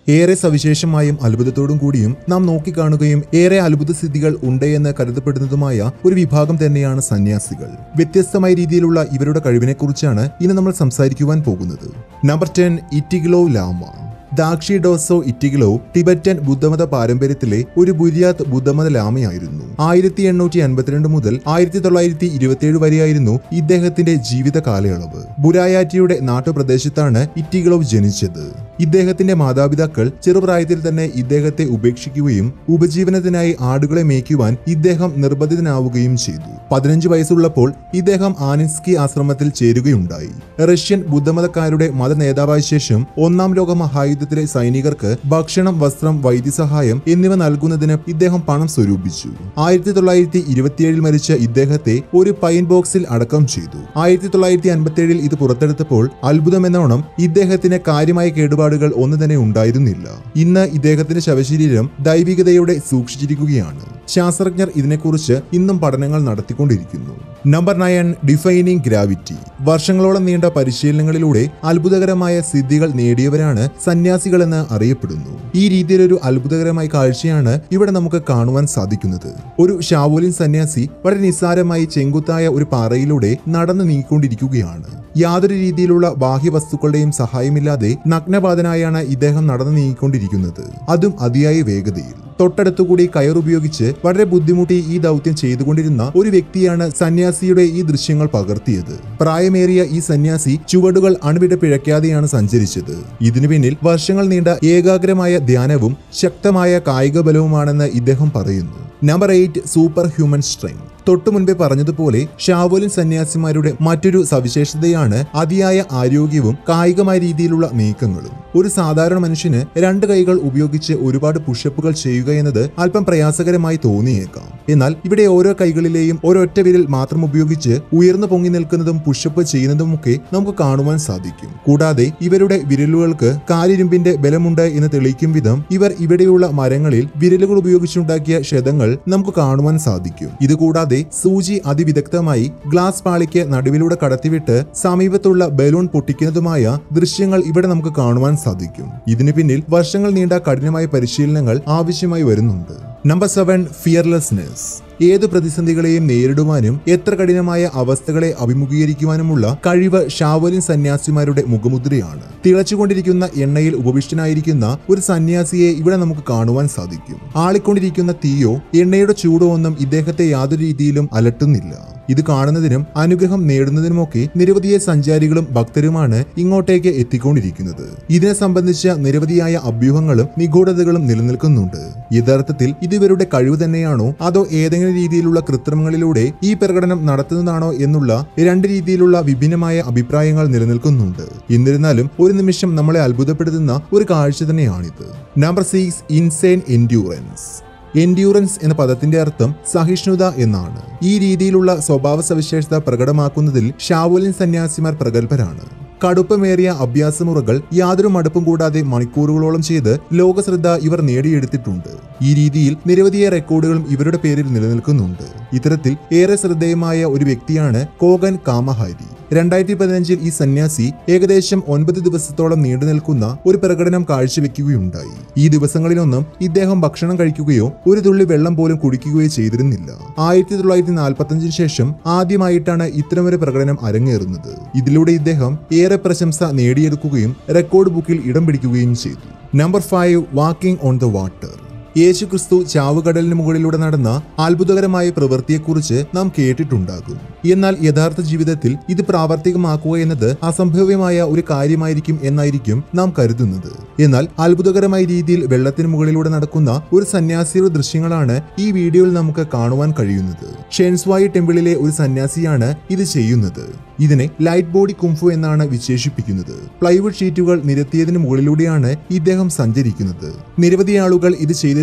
ഏറെ സവിശേഷമായും അത്ഭുതത്തോടും കൂടിയും നാം നോക്കിക്കാണുകയും ഏറെ അത്ഭുത സ്ഥിതികൾ ഉണ്ട് എന്ന് കരുതപ്പെടുന്നതുമായ ഒരു വിഭാഗം തന്നെയാണ് സന്യാസികൾ വ്യത്യസ്തമായ രീതിയിലുള്ള ഇവരുടെ കഴിവിനെക്കുറിച്ചാണ് ഇന്ന് നമ്മൾ സംസാരിക്കുവാൻ പോകുന്നത് number ten Itigelov Lama Dashi Dorzho Itigelov Tibetan ബുദ്ധമത പാരമ്പര്യത്തിലെ ഒരു ബുര്യാത് ബുദ്ധമത ലാമയായിരുന്നു ആയിരത്തി എണ്ണൂറ്റി അൻപത്തിരണ്ട് മുതൽ ആയിരത്തി തൊള്ളായിരത്തി ഇരുപത്തിയേഴ് വരെയായിരുന്നു ഇദ്ദേഹത്തിന്റെ ജീവിത കാലയളവ് ബുരായാറ്റിയുടെ നാട്ടുപ്രദേശത്താണ് ഇറ്റിഗ്ലോ ജനിച്ചത് ഇദ്ദേഹത്തിന്റെ മാതാപിതാക്കൾ ചെറുപ്രായത്തിൽ തന്നെ ഇദ്ദേഹത്തെ ഉപേക്ഷിക്കുകയും ഉപജീവനത്തിനായി ആടുകളെ മേയ്ക്കുവാൻ ഇദ്ദേഹം നിർബന്ധിതനാവുകയും ചെയ്തു പതിനഞ്ച് വയസ്സുള്ളപ്പോൾ ഇദ്ദേഹം ആനിൻസ്കി ആശ്രമത്തിൽ ചേരുകയുണ്ടായി റഷ്യൻ ബുദ്ധമതക്കാരുടെ മത നേതാവായ ശേഷം ഒന്നാം ലോക മഹായുദ്ധത്തിലെ സൈനികർക്ക് ഭക്ഷണം വസ്ത്രം വൈദ്യസഹായം എന്നിവ നൽകുന്നതിന് ഇദ്ദേഹം പണം സ്വരൂപിച്ചു ആയിരത്തി തൊള്ളായിരത്തി ഇരുപത്തിയേഴിൽ മരിച്ച ഇദ്ദേഹത്തെ ഒരു പൈൻ ബോക്സിൽ അടക്കം ചെയ്തു ആയിരത്തി തൊള്ളായിരത്തി അൻപത്തിയേഴിൽ ഇത് പുറത്തെടുത്തപ്പോൾ അത്ഭുതമെന്നോണം ഇദ്ദേഹത്തിന് കാര്യമായ കേടുപാടുകൾ ഒന്നു തന്നെ ഉണ്ടായിരുന്നില്ല ഇന്ന് ഇദ്ദേഹത്തിന്റെ ശവശരീരം ദൈവികതയോടെ സൂക്ഷിച്ചിരിക്കുകയാണ് ശാസ്ത്രജ്ഞർ ഇതിനെക്കുറിച്ച് ഇന്നും പഠനങ്ങൾ നടത്തിക്കൊണ്ടിരിക്കുന്നു നമ്പർ നയൻ ഡിഫൈനിങ് ഗ്രാവിറ്റി വർഷങ്ങളോളം നീണ്ട പരിശീലനങ്ങളിലൂടെ അത്ഭുതകരമായ സിദ്ധികൾ നേടിയവരാണ് സന്യാസികളെന്ന് അറിയപ്പെടുന്നു ഈ രീതിയിലൊരു അത്ഭുതകരമായ കാഴ്ചയാണ് ഇവിടെ നമുക്ക് കാണുവാൻ സാധിക്കുന്നത് ഒരു ഷാവോലിൻ സന്യാസി വളരെ നിസ്സാരമായി ചെങ്കുത്തായ ഒരു പാറയിലൂടെ നടന്നു നീങ്ങിക്കൊണ്ടിരിക്കുകയാണ് യാതൊരു രീതിയിലുള്ള ബാഹ്യ വസ്തുക്കളുടെയും സഹായമില്ലാതെ നഗ്നപാതനായാണ് ഇദ്ദേഹം നടന്നു നീങ്ങിക്കൊണ്ടിരിക്കുന്നത് അതും അതിയായ വേഗതയിൽ തൊട്ടടുത്തുകൂടി കയറുപയോഗിച്ച് വളരെ ബുദ്ധിമുട്ടി ഈ ദൗത്യം ചെയ്തുകൊണ്ടിരുന്ന ഒരു വ്യക്തിയാണ് സന്യാസിയുടെ ഈ ദൃശ്യങ്ങൾ പകർത്തിയത് പ്രായമേറിയ ഈ സന്യാസി ചുവടുകൾ അണുവിട പിഴയ്ക്കാതെയാണ് സഞ്ചരിച്ചത് ഇതിനു പിന്നിൽ വർഷങ്ങൾ നീണ്ട ഏകാഗ്രമായ ധ്യാനവും ശക്തമായ കായിക ബലവുമാണെന്ന് ഇദ്ദേഹം പറയുന്നു number eight super human strength തൊട്ടു മുൻപേ പറഞ്ഞതുപോലെ ഷാവോലിൻ സന്യാസിമാരുടെ മറ്റൊരു സവിശേഷതയാണ് അതിയായ ആരോഗ്യവും കായികമായ രീതിയിലുള്ള നീക്കങ്ങളും ഒരു സാധാരണ മനുഷ്യന് രണ്ട് കൈകൾ ഉപയോഗിച്ച് ഒരുപാട് പുഷപ്പുകൾ ചെയ്യുക എന്നത് അല്പം പ്രയാസകരമായി തോന്നിയേക്കാം എന്നാൽ ഇവിടെ ഓരോ കൈകളിലെയും ഒരൊറ്റ വിരൽ മാത്രം ഉപയോഗിച്ച് ഉയർന്നു പൊങ്ങി നിൽക്കുന്നതും പുഷപ്പ് ചെയ്യുന്നതുമൊക്കെ നമുക്ക് കാണുവാൻ സാധിക്കും കൂടാതെ ഇവരുടെ വിരലുകൾക്ക് കാലിരുമ്പിന്റെ ബലമുണ്ട് എന്ന് തെളിയിക്കും വിധം ഇവർ ഇവിടെയുള്ള മരങ്ങളിൽ വിരലുകൾ ഉപയോഗിച്ചുണ്ടാക്കിയ ക്ഷതങ്ങൾ നമുക്ക് കാണുവാൻ സാധിക്കും ഇതുകൂടാതെ സൂചി അതിവിദഗ്ധമായി ഗ്ലാസ് പാളിക്ക് നടുവിലൂടെ കടത്തിവിട്ട് സമീപത്തുള്ള ബലൂൺ പൊട്ടിക്കുന്നതുമായ ദൃശ്യങ്ങൾ ഇവിടെ നമുക്ക് കാണുവാൻ സാധിക്കും ഇതിനു പിന്നിൽ വർഷങ്ങൾ നീണ്ട കഠിനമായ പരിശീലനങ്ങൾ ആവശ്യമായി വരുന്നുണ്ട് നമ്പർ സെവൻ ഫിയർലെസ്നെസ് ഏത് പ്രതിസന്ധികളെയും നേരിടുവാനും എത്ര കഠിനമായ അവസ്ഥകളെ അഭിമുഖീകരിക്കുവാനുമുള്ള കഴിവ് ഷാവലിൻ സന്യാസിമാരുടെ മുഖമുദ്രയാണ് തിളച്ചുകൊണ്ടിരിക്കുന്ന എണ്ണയിൽ ഉപവിഷ്ടനായിരിക്കുന്ന ഒരു സന്യാസിയെ ഇവിടെ നമുക്ക് കാണുവാൻ സാധിക്കും ആളിക്കൊണ്ടിരിക്കുന്ന തീയോ എണ്ണയുടെ ചൂടോ ഒന്നും ഇദ്ദേഹത്തെ യാതൊരു രീതിയിലും അലട്ടുന്നില്ല ഇത് കാണുന്നതിനും അനുഗ്രഹം നേടുന്നതിനുമൊക്കെ നിരവധിയായ സഞ്ചാരികളും ഭക്തരുമാണ് ഇങ്ങോട്ടേക്ക് എത്തിക്കൊണ്ടിരിക്കുന്നത് ഇതിനെ സംബന്ധിച്ച നിരവധിയായ അഭ്യൂഹങ്ങളും നിഗൂഢതകളും നിലനിൽക്കുന്നുണ്ട് യഥാർത്ഥത്തിൽ ഇത് ഇവരുടെ കഴിവ് തന്നെയാണോ അതോ ഏതെങ്കിലും രീതിയിലുള്ള കൃത്രിമങ്ങളിലൂടെ ഈ പ്രകടനം നടത്തുന്നതാണോ എന്നുള്ള രണ്ട് രീതിയിലുള്ള വിഭിന്നമായ അഭിപ്രായങ്ങൾ നിലനിൽക്കുന്നുണ്ട് എന്നിരുന്നാലും ഒരു നിമിഷം നമ്മളെ അത്ഭുതപ്പെടുത്തുന്ന ഒരു കാഴ്ച തന്നെയാണിത് number six insane endurance endurance എന്ന പദത്തിന്റെ അർത്ഥം സഹിഷ്ണുത എന്നാണ് ഈ രീതിയിലുള്ള സ്വഭാവ സവിശേഷത പ്രകടമാക്കുന്നതിൽ ഷാവോലിൻ സന്യാസിമാർ പ്രഗത്ഭരാണ് കടുപ്പമേറിയ അഭ്യാസമുറകൾ യാതൊരു മടുപ്പും കൂടാതെ മണിക്കൂറുകളോളം ചെയ്ത് ലോകശ്രദ്ധ ഇവർ നേടിയെടുത്തിട്ടുണ്ട് ഈ രീതിയിൽ നിരവധിയ റെക്കോർഡുകളും ഇവരുടെ പേരിൽ നിലനിൽക്കുന്നുണ്ട് ഇത്തരത്തിൽ ഏറെ ശ്രദ്ധേയമായ ഒരു വ്യക്തിയാണ് കോഗൻ കാമഹാരി രണ്ടായിരത്തി പതിനഞ്ചിൽ ഈ സന്യാസി ഏകദേശം ഒൻപത് ദിവസത്തോളം നീണ്ടു നിൽക്കുന്ന ഒരു പ്രകടനം കാഴ്ചവെക്കുകയുണ്ടായി ഈ ദിവസങ്ങളിലൊന്നും ഇദ്ദേഹം ഭക്ഷണം കഴിക്കുകയോ ഒരു തുള്ളി വെള്ളം പോലും കുടിക്കുകയോ ചെയ്തിരുന്നില്ല ആയിരത്തി തൊള്ളായിരത്തി നാൽപ്പത്തഞ്ചിന് ശേഷം ആദ്യമായിട്ടാണ് ഇത്തരമൊരു പ്രകടനം അരങ്ങേറുന്നത് ഇതിലൂടെ ഇദ്ദേഹം ഏറെ പ്രശംസ നേടിയെടുക്കുകയും റെക്കോർഡ് ബുക്കിൽ ഇടം പിടിക്കുകയും ചെയ്തു number five walking on the water യേശുക്രിസ്തു ചാവുകടലിന് മുകളിലൂടെ നടന്ന അത്ഭുതകരമായ പ്രവൃത്തിയെക്കുറിച്ച് നാം കേട്ടിട്ടുണ്ടാകും എന്നാൽ യഥാർത്ഥ ജീവിതത്തിൽ ഇത് പ്രാവർത്തികമാക്കുക എന്നത് അസംഭവ്യമായ ഒരു കാര്യമായിരിക്കും എന്നായിരിക്കും നാം കരുതുന്നത് എന്നാൽ അത്ഭുതകരമായ രീതിയിൽ വെള്ളത്തിന് മുകളിലൂടെ നടക്കുന്ന ഒരു സന്യാസിയുടെ ദൃശ്യങ്ങളാണ് ഈ വീഡിയോയിൽ നമുക്ക് കാണുവാൻ കഴിയുന്നത് ഷെൻസ്വായി ടെമ്പിളിലെ ഒരു സന്യാസിയാണ് ഇത് ചെയ്യുന്നത് ഇതിനെ ലൈറ്റ് ബോഡി കുംഫു എന്നാണ് വിശേഷിപ്പിക്കുന്നത് പ്ലൈവുഡ് ഷീറ്റുകൾ നിരത്തിയതിനു മുകളിലൂടെയാണ് ഇദ്ദേഹം സഞ്ചരിക്കുന്നത് നിരവധി ആളുകൾ ഇത് ചെയ്തതിനു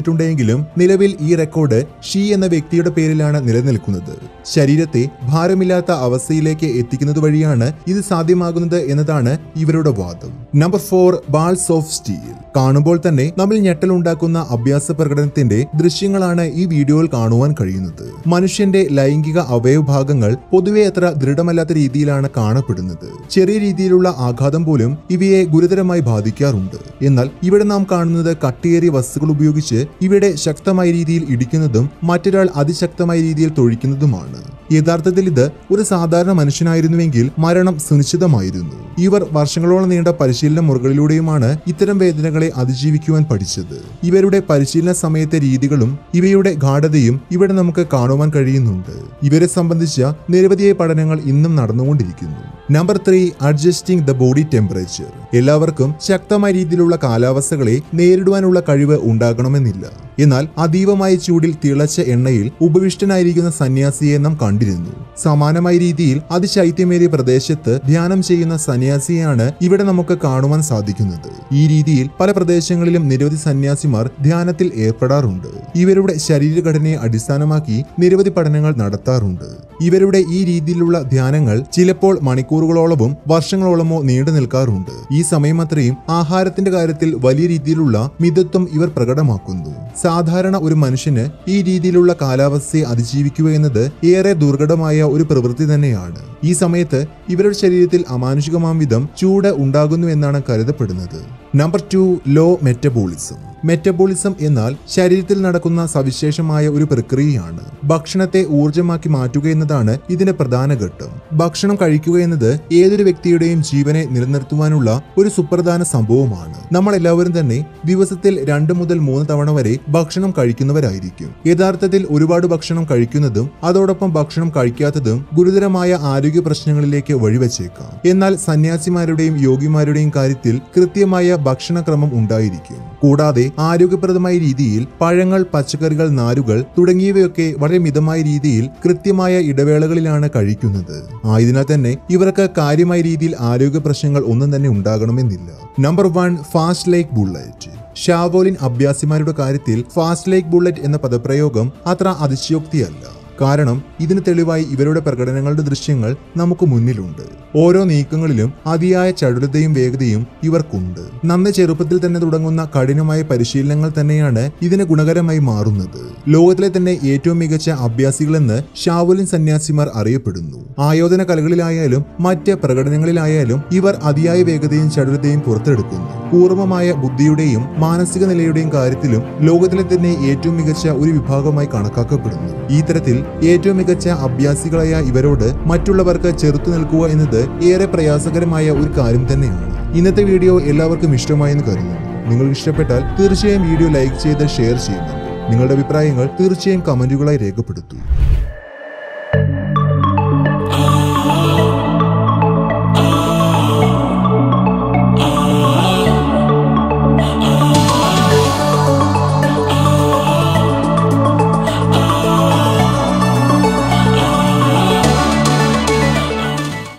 കഴിഞ്ഞിട്ടുണ്ടെങ്കിലും നിലവിൽ ഈ റെക്കോർഡ് ഷീ എന്ന വ്യക്തിയുടെ പേരിലാണ് നിലനിൽക്കുന്നത് ശരീരത്തെ ഭാരമില്ലാത്ത അവസ്ഥയിലേക്ക് എത്തിക്കുന്നത് വഴിയാണ് ഇത് സാധ്യമാകുന്നത് എന്നതാണ് ഇവരുടെ വാദം number four balls of steel കാണുമ്പോൾ തന്നെ നമ്മൾ ഞെട്ടലുണ്ടാക്കുന്ന അഭ്യാസ പ്രകടനത്തിന്റെ ദൃശ്യങ്ങളാണ് ഈ വീഡിയോയിൽ കാണുവാൻ കഴിയുന്നത് മനുഷ്യന്റെ ലൈംഗിക അവയവഭാഗങ്ങൾ പൊതുവെ അത്ര ദൃഢമല്ലാത്ത രീതിയിലാണ് കാണപ്പെടുന്നത് ചെറിയ രീതിയിലുള്ള ആഘാതം പോലും ഇവയെ ഗുരുതരമായി ബാധിക്കാറുണ്ട് എന്നാൽ ഇവിടെ നാം കാണുന്നത് കട്ടിയേറിയ വസ്തുക്കൾ ഉപയോഗിച്ച് ഇവിടെ ശക്തമായ രീതിയിൽ ഇടിക്കുന്നതും മറ്റൊരാൾ അതിശക്തമായ രീതിയിൽ തൊഴിക്കുന്നതുമാണ് യഥാർത്ഥത്തിൽ ഇത് ഒരു സാധാരണ മനുഷ്യനായിരുന്നുവെങ്കിൽ മരണം സുനിശ്ചിതമായിരുന്നു ഇവർ വർഷങ്ങളോളം നീണ്ട പരിശീലന മുറകളിലൂടെയുമാണ് ഇത്തരം വേദനകളെ അതിജീവിക്കുവാൻ പഠിച്ചത് ഇവരുടെ പരിശീലന സമയത്തെ രീതികളും ഇവയുടെ ഗാഠതയും ഇവിടെ നമുക്ക് കാണുവാൻ കഴിയുന്നുണ്ട് ഇവരെ സംബന്ധിച്ച നിരവധിയായ പഠനങ്ങൾ ഇന്നും നടന്നുകൊണ്ടിരിക്കുന്നു number three adjusting the body temperature എല്ലാവർക്കും ശക്തമായ രീതിയിലുള്ള കാലാവസ്ഥകളെ നേരിടുവാനുള്ള കഴിവ് ഉണ്ടാകണമെന്നില്ല എന്നാൽ അതീവമായ ചൂടിൽ തിളച്ച എണ്ണയിൽ ഉപവിഷ്ടനായിരിക്കുന്ന സന്യാസിയെ നാം കണ്ടിരുന്നു സമാനമായ രീതിയിൽ അതിശൈത്യമേറിയ പ്രദേശത്ത് ധ്യാനം ചെയ്യുന്ന സന്യാസിയെയാണ് ഇവിടെ നമുക്ക് കാണുവാൻ സാധിക്കുന്നത് ഈ രീതിയിൽ പല പ്രദേശങ്ങളിലും നിരവധി സന്യാസിമാർ ധ്യാനത്തിൽ ഏർപ്പെടാറുണ്ട് ഇവരുടെ ശരീരഘടനയെ അടിസ്ഥാനമാക്കി നിരവധി പഠനങ്ങൾ നടത്താറുണ്ട് ഇവരുടെ ഈ രീതിയിലുള്ള ധ്യാനങ്ങൾ ചിലപ്പോൾ മണിക്കൂറുകളോളവും വർഷങ്ങളോളമോ നീണ്ടു നിൽക്കാറുണ്ട് ഈ സമയം അത്രയും ആഹാരത്തിന്റെ കാര്യത്തിൽ വലിയ രീതിയിലുള്ള മിതത്വം ഇവർ പ്രകടമാക്കുന്നു സാധാരണ ഒരു മനുഷ്യന് ഈ രീതിയിലുള്ള കാലാവസ്ഥയെ അതിജീവിക്കുക എന്നത് ഏറെ ദുർഘടമായ ഒരു പ്രവൃത്തി തന്നെയാണ് ഈ സമയത്ത് ഇവരുടെ ശരീരത്തിൽ അമാനുഷികമാം വിധം ചൂട് ഉണ്ടാകുന്നു എന്നാണ് കരുതപ്പെടുന്നത് number two low metabolism metabolism എന്നാൽ ശരീരത്തിൽ നടക്കുന്ന സവിശേഷമായ ഒരു പ്രക്രിയയാണ് ഭക്ഷണത്തെ ഊർജമാക്കി മാറ്റുക എന്നതാണ് ഇതിന്റെ പ്രധാന ഘട്ടം ഭക്ഷണം കഴിക്കുക എന്നത് ഏതൊരു വ്യക്തിയുടെയും ജീവനെ നിലനിർത്തുവാനുള്ള ഒരു സുപ്രധാന സംഭവമാണ് നമ്മൾ എല്ലാവരും തന്നെ ദിവസത്തിൽ രണ്ട് മുതൽ മൂന്ന് തവണ വരെ ഭക്ഷണം കഴിക്കുന്നവരായിരിക്കും യഥാർത്ഥത്തിൽ ഒരുപാട് ഭക്ഷണം കഴിക്കുന്നതും അതോടൊപ്പം ഭക്ഷണം കഴിക്കാത്തതും ഗുരുതരമായ ആരോഗ്യ പ്രശ്നങ്ങളിലേക്ക് വഴിവെച്ചേക്കാം എന്നാൽ സന്യാസിമാരുടെയും യോഗിമാരുടെയും കാര്യത്തിൽ കൃത്യമായ ഭക്ഷണക്രമം ഉണ്ടായിരിക്കും കൂടാതെ ആരോഗ്യപ്രദമായ രീതിയിൽ പഴങ്ങൾ പച്ചക്കറികൾ നാരുകൾ തുടങ്ങിയവയൊക്കെ വളരെ മിതമായ രീതിയിൽ കൃത്യമായ ഇടവേളകളിലാണ് കഴിക്കുന്നത് ആയതിനാൽ തന്നെ ഇവർക്ക് കാര്യമായ രീതിയിൽ ആരോഗ്യ പ്രശ്നങ്ങൾ ഒന്നും തന്നെ ഉണ്ടാകണമെന്നില്ല number one fast like bullet Shaolin അഭ്യാസിമാരുടെ കാര്യത്തിൽ ഫാസ്റ്റ് ലൈക്ക് ബുള്ളറ്റ് എന്ന പദപ്രയോഗം അത്ര അതിശയോക്തിയല്ല കാരണം ഇതിന് തെളിവായി ഇവരുടെ പ്രകടനങ്ങളുടെ ദൃശ്യങ്ങൾ നമുക്ക് മുന്നിലുണ്ട് ഓരോ നീക്കങ്ങളിലും അതിയായ ചടുലതയും വേഗതയും ഇവർക്കുണ്ട് നന്ന ചെറുപ്പത്തിൽ തന്നെ തുടങ്ങുന്ന കഠിനമായ പരിശീലനങ്ങൾ തന്നെയാണ് ഇതിന് ഗുണകരമായി മാറുന്നത് ലോകത്തിലെ തന്നെ ഏറ്റവും മികച്ച അഭ്യാസികളെന്ന് ഷാവുലിൻ സന്യാസിമാർ അറിയപ്പെടുന്നു ആയോധന കലകളിലായാലും മറ്റ് പ്രകടനങ്ങളിലായാലും ഇവർ അതിയായ വേഗതയും ചടുലതയും പുറത്തെടുക്കുന്നു പൂർവമായ ബുദ്ധിയുടെയും മാനസിക നിലയുടെയും കാര്യത്തിലും ലോകത്തിലെ തന്നെ ഏറ്റവും മികച്ച ഒരു വിഭാഗമായി കണക്കാക്കപ്പെടുന്നു ഈ തരത്തിൽ ഏറ്റവും മികച്ച അഭ്യാസികളായ ഇവരോട് മറ്റുള്ളവർക്ക് ചെറുത്തു നിൽക്കുക എന്നത് ഏറെ പ്രയാസകരമായ ഒരു കാര്യം തന്നെയാണ് ഇന്നത്തെ വീഡിയോ എല്ലാവർക്കും ഇഷ്ടമായെന്ന് കരുതുന്നു നിങ്ങൾക്ക് ഇഷ്ടപ്പെട്ടാൽ തീർച്ചയായും വീഡിയോ ലൈക്ക് ചെയ്ത് ഷെയർ ചെയ്യുന്നു നിങ്ങളുടെ അഭിപ്രായങ്ങൾ തീർച്ചയായും കമന്റുകളായി രേഖപ്പെടുത്തൂ